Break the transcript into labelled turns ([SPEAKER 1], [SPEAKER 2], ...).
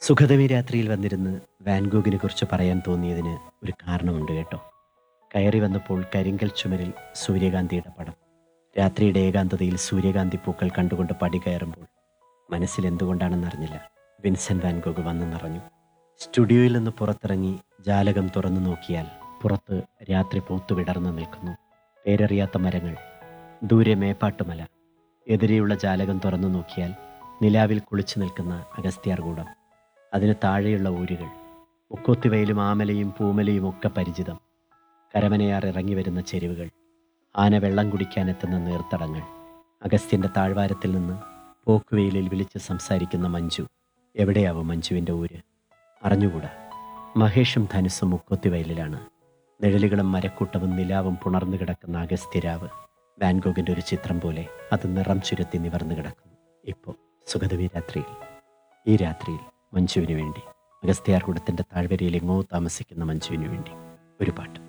[SPEAKER 1] സുഖതമി രാത്രിയിൽ വന്നിരുന്ന് വാൻഗോഗിനെ കുറിച്ച് പറയാൻ തോന്നിയതിന് ഒരു കാരണമുണ്ട് കേട്ടോ കയറി വന്നപ്പോൾ കരിങ്കൽ ചുമരിൽ സൂര്യകാന്തിയുടെ പടം രാത്രിയുടെ ഏകാന്തതയിൽ സൂര്യകാന്തി പൂക്കൾ കണ്ടുകൊണ്ട് പടി കയറുമ്പോൾ മനസ്സിൽ എന്തുകൊണ്ടാണെന്നറിഞ്ഞില്ല വിൻസെന്റ് വാൻഗോഗ് വന്നു നിറഞ്ഞു സ്റ്റുഡിയോയിൽ നിന്ന് പുറത്തിറങ്ങി ജാലകം തുറന്നു നോക്കിയാൽ പുറത്ത് രാത്രി പൂത്തുവിടർന്നു നിൽക്കുന്നു പേരറിയാത്ത മരങ്ങൾ ദൂരെ മേപ്പാട്ടുമല എതിരെയുള്ള ജാലകം തുറന്നു നോക്കിയാൽ നിലാവിൽ കുളിച്ചു നിൽക്കുന്ന അഗസ്ത്യാർകൂടം അതിന് താഴെയുള്ള ഊരുകൾ മുക്കോത്തിവയിലും ആമലയും പൂമലയും ഒക്കെ പരിചിതം കരമനയാർ ഇറങ്ങി വരുന്ന ചെരുവുകൾ ആന വെള്ളം കുടിക്കാനെത്തുന്ന നീർത്തടങ്ങൾ അഗസ്ത്യൻ്റെ താഴ്വാരത്തിൽ നിന്ന് പോക്കുവെയിലിൽ വിളിച്ച് സംസാരിക്കുന്ന മഞ്ജു എവിടെയാവും മഞ്ജുവിൻ്റെ ഊര് അറിഞ്ഞുകൂടാ മഹേഷും ധനുസും മുക്കോത്തിവയലിലാണ് നിഴലുകളും മരക്കൂട്ടവും നിലാവും പുണർന്നു കിടക്കുന്ന അഗസ്ത്യരാവ് വാൻഗോഗിൻ്റെ ഒരു ചിത്രം പോലെ അത് നിറം ചുരുത്തി നിവർന്നു കിടക്കുന്നു ഇപ്പോൾ സുഗതവി രാത്രിയിൽ ഈ രാത്രിയിൽ മഞ്ജുവിന് വേണ്ടി അഗസ്ത്യാർകൂടത്തിൻ്റെ താഴ്വരയിൽ എങ്ങോ താമസിക്കുന്ന മഞ്ജുവിന് വേണ്ടി ഒരു പാട്ട്